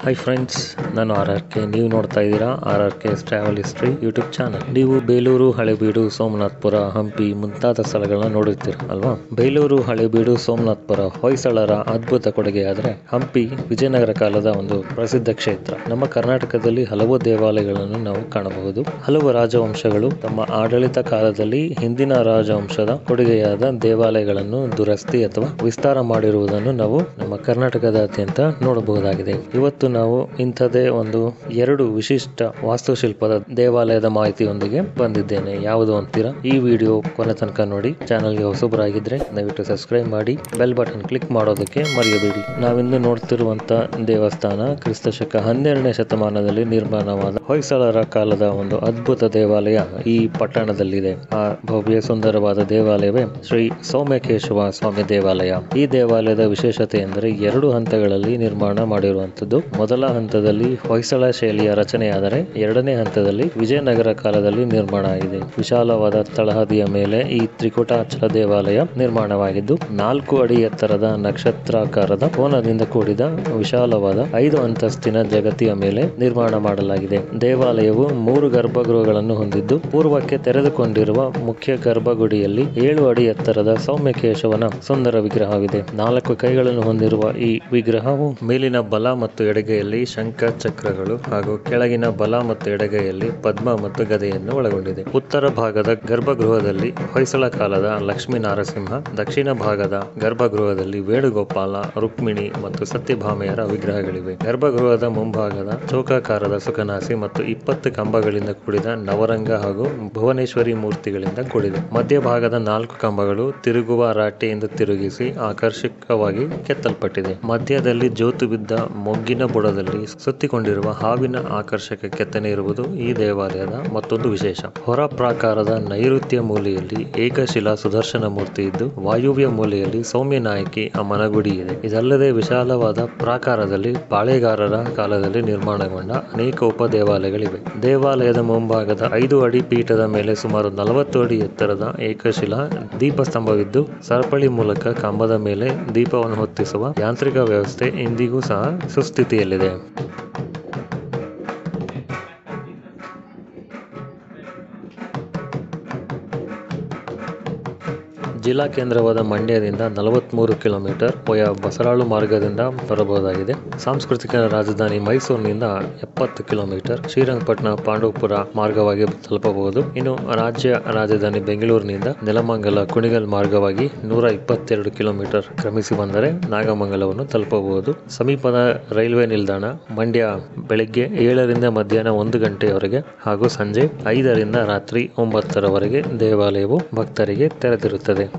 hi friends ನಾನು R R K ನೀವು ನೋಡ್ತಾ ಇದ್ದೀರಾ R R K travel history YouTube channel ನೀವು ಬೇಲೂರು ಹಳೆಬೀಡು ಸೋಮನಾಥ್ಪುರ ಹಂಪಿ ಮುಂತಾದ ಸ್ಥಳಗಳನ್ನ ನೋಡಿರ್ತೀರ ಅಲ್ವಾ ಬೇಲೂರು ಹಳೆಬೀಡು ಸೋಮನಾಥ್ಪುರ ಹೊಯ್ಸಳರ ಅದ್ಭುತ ಕೊಡುಗೆಯಾದರೆ ಹಂಪಿ ವಿಜಯನಗರ ಕಾಲದ ಒಂದು ಪ್ರಸಿದ್ಧ ಕ್ಷೇತ್ರ ನಮ್ಮ ಕರ್ನಾಟಕದಲ್ಲಿ ಹಲವು ದೇವಾಲಯಗಳನ್ನು ನಾವು ಕಾಣಬಹುದು ಹಲವು ರಾಜವಂಶಗಳು ತಮ್ಮ ಆಡಳಿತ ಕಾಲದಲ್ಲಿ ಹಿಂದಿನ ರಾಜವಂಶದ ಕೊಡುಗೆಯಾದ ದೇವಾಲಯಗಳನ್ನು ದುರಸ್ತಿ ಅಥವಾ ವಿಸ್ತಾರ ಮಾಡಿರುವುದನ್ನು ನಾವು ನಮ್ಮ ಕರ್ನಾಟಕದಾದ್ಯಂತ ನೋಡಬಹುದಾಗಿದೆ ಇವತ್ತು ನಾವು ಇಂಥದೇ ಒಂದು ಎರಡು ವಿಶಿಷ್ಟ ವಾಸ್ತುಶಿಲ್ಪದ ದೇವಾಲಯದ ಮಾಹಿತಿಯೊಂದಿಗೆ ಬಂದಿದ್ದೇನೆ ಯಾವುದು ಅಂತೀರಾ ಈ ವಿಡಿಯೋ ಕೊನೆ ತನಕ ನೋಡಿ ಚಾನಲ್ಗೆ ಹೊಸಬರಾಗಿದ್ರೆ ದಯವಿಟ್ಟು ಸಬ್ಸ್ಕ್ರೈಬ್ ಮಾಡಿ ಬೆಲ್ ಬಟನ್ ಕ್ಲಿಕ್ ಮಾಡೋದಕ್ಕೆ ಮರೆಯಬೇಡಿ ನಾವಿಂದು ನೋಡ್ತಿರುವಂತ ದೇವಸ್ಥಾನ ಕ್ರಿಸ್ತ ಶಕ ಹನ್ನೆರಡನೇ ಶತಮಾನದಲ್ಲಿ ನಿರ್ಮಾಣವಾದ ಹೊಯ್ಸಳರ ಕಾಲದ ಒಂದು ಅದ್ಭುತ ದೇವಾಲಯ ಈ ಪಟ್ಟಣದಲ್ಲಿದೆ ಆ ಭವ್ಯ ಸುಂದರವಾದ ದೇವಾಲಯವೇ ಶ್ರೀ ಸೌಮ್ಯಕೇಶವ ಸ್ವಾಮಿ ದೇವಾಲಯ ಈ ದೇವಾಲಯದ ವಿಶೇಷತೆ ಎಂದರೆ ಎರಡು ಹಂತಗಳಲ್ಲಿ ನಿರ್ಮಾಣ ಮಾಡಿರುವಂತದ್ದು ಮೊದಲ ಹಂತದಲ್ಲಿ ಹೊಯ್ಸಳ ಶೈಲಿಯ ರಚನೆಯಾದರೆ ಎರಡನೇ ಹಂತದಲ್ಲಿ ವಿಜಯನಗರ ಕಾಲದಲ್ಲಿ ನಿರ್ಮಾಣ ಆಗಿದೆ ವಿಶಾಲವಾದ ತಳಹದಿಯ ಮೇಲೆ ಈ ತ್ರಿಕೂಟಾಚಲ ದೇವಾಲಯ ನಿರ್ಮಾಣವಾಗಿದ್ದು ನಾಲ್ಕು ಅಡಿ ಎತ್ತರದ ನಕ್ಷತ್ರಾಕಾರದ ಕೋನದಿಂದ ಕೂಡಿದ ವಿಶಾಲವಾದ ಐದು ಅಂತಸ್ತಿನ ಜಗತಿಯ ಮೇಲೆ ನಿರ್ಮಾಣ ಮಾಡಲಾಗಿದೆ ದೇವಾಲಯವು ಮೂರು ಗರ್ಭಗೃಹಗಳನ್ನು ಹೊಂದಿದ್ದು ಪೂರ್ವಕ್ಕೆ ತೆರೆದುಕೊಂಡಿರುವ ಮುಖ್ಯ ಗರ್ಭಗುಡಿಯಲ್ಲಿ ಏಳು ಅಡಿ ಎತ್ತರದ ಸೌಮ್ಯಕೇಶವನ ಸುಂದರ ವಿಗ್ರಹವಿದೆ ನಾಲ್ಕು ಕೈಗಳನ್ನು ಹೊಂದಿರುವ ಈ ವಿಗ್ರಹವು ಮೇಲಿನ ಬಲ ಮತ್ತು ಎಡಗೈಯಲ್ಲಿ ಶಂಖ ಚಕ್ರಗಳು ಹಾಗೂ ಕೆಳಗಿನ ಬಲ ಮತ್ತು ಎಡಗೈಯಲ್ಲಿ ಪದ್ಮ ಮತ್ತು ಗದೆಯನ್ನು ಒಳಗೊಂಡಿದೆ ಉತ್ತರ ಭಾಗದ ಗರ್ಭಗೃಹದಲ್ಲಿ ಹೊಯ್ಸಳ ಕಾಲದ ಲಕ್ಷ್ಮೀ ನಾರಸಿಂಹ ದಕ್ಷಿಣ ಭಾಗದ ಗರ್ಭಗೃಹದಲ್ಲಿ ವೇಣುಗೋಪಾಲ ರುಕ್ಮಿಣಿ ಮತ್ತು ಸತ್ಯಭಾಮೆಯರ ವಿಗ್ರಹಗಳಿವೆ ಗರ್ಭಗೃಹದ ಮುಂಭಾಗದ ಚೌಕಾಕಾರದ ಸುಖನಾಸಿ ಮತ್ತು ಇಪ್ಪತ್ತು ಕಂಬಗಳಿಂದ ಕೂಡಿದ ನವರಂಗ ಹಾಗೂ ಭುವನೇಶ್ವರಿ ಮೂರ್ತಿಗಳಿಂದ ಕೂಡಿದೆ ಮಧ್ಯಭಾಗದ ನಾಲ್ಕು ಕಂಬಗಳು ತಿರುಗುವ ರಾಟೆಯಿಂದ ತಿರುಗಿಸಿ ಆಕರ್ಷಕವಾಗಿ ಕೆತ್ತಲ್ಪಟ್ಟಿದೆ ಮಧ್ಯದಲ್ಲಿ ಜೋತು ಬಿದ್ದ ಮೊಗ್ಗಿನ ಬುಡದಲ್ಲಿ ಸುತ್ತಿಕೊಂಡಿರುವ ಹಾವಿನ ಆಕರ್ಷಕ ಕೆತ್ತನೆ ಇರುವುದು ಈ ದೇವಾಲಯದ ಮತ್ತೊಂದು ವಿಶೇಷ ಹೊರ ಪ್ರಾಕಾರದ ನೈಋತ್ಯ ಮೂಲೆಯಲ್ಲಿ ಏಕಶಿಲಾ ಸುದರ್ಶನ ಮೂರ್ತಿ ಇದ್ದು ವಾಯುವ್ಯ ಮೂಲೆಯಲ್ಲಿ ಸೌಮ್ಯ ನಾಯಕಿ ಅಮ್ಮನಗುಡಿ ಇದೆ ಇದಲ್ಲದೆ ವಿಶಾಲವಾದ ಪ್ರಾಕಾರದಲ್ಲಿ ಪಾಳೆಗಾರರ ಕಾಲದಲ್ಲಿ ನಿರ್ಮಾಣಗೊಂಡ ಅನೇಕ ಉಪ ದೇವಾಲಯಗಳಿವೆ ದೇವಾಲಯದ ಮುಂಭಾಗದ ಐದು ಅಡಿ ಪೀಠದ ಮೇಲೆ ಸುಮಾರು ನಲವತ್ತು ಅಡಿ ಎತ್ತರದ ಏಕಶಿಲಾ ದೀಪಸ್ತಂಭವಿದ್ದು ಸರಪಳಿ ಮೂಲಕ ಕಂಬದ ಮೇಲೆ ದೀಪವನ್ನು ಹೊತ್ತಿಸುವ ಯಾಂತ್ರಿಕ ವ್ಯವಸ್ಥೆ ಇಂದಿಗೂ ಸಹ ಸುಸ್ಥಿತಿಯಲ್ಲಿದೆ ಜಿಲ್ಲಾ ಕೇಂದ್ರವಾದ ಮಂಡ್ಯದಿಂದ ನಲವತ್ಮೂರು ಕಿಲೋಮೀಟರ್ ವಯ ಬಸರಾಳು ಮಾರ್ಗದಿಂದ ಬರಬಹುದಾಗಿದೆ ಸಾಂಸ್ಕೃತಿಕ ರಾಜಧಾನಿ ಮೈಸೂರಿನಿಂದ ಎಪ್ಪತ್ತು ಕಿಲೋಮೀಟರ್ ಶ್ರೀರಂಗಪಟ್ಟಣ ಪಾಂಡವಪುರ ಮಾರ್ಗವಾಗಿ ತಲುಪಬಹುದು ಇನ್ನು ರಾಜ್ಯ ರಾಜಧಾನಿ ಬೆಂಗಳೂರಿನಿಂದ ನೆಲಮಂಗಲ ಕುಣಿಗಲ್ ಮಾರ್ಗವಾಗಿ ನೂರ ಇಪ್ಪತ್ತೆರಡು ಕಿಲೋಮೀಟರ್ ಕ್ರಮಿಸಿ ಬಂದರೆ ನಾಗಮಂಗಲವನ್ನು ತಲುಪಬಹುದು ಸಮೀಪದ ರೈಲ್ವೆ ನಿಲ್ದಾಣ ಮಂಡ್ಯ ಬೆಳಗ್ಗೆ ಏಳರಿಂದ ಮಧ್ಯಾಹ್ನ ಒಂದು ಗಂಟೆಯವರೆಗೆ ಹಾಗೂ ಸಂಜೆ ಐದರಿಂದ ರಾತ್ರಿ ಒಂಬತ್ತರವರೆಗೆ ದೇವಾಲಯವು ಭಕ್ತರಿಗೆ ತೆರೆದಿರುತ್ತದೆ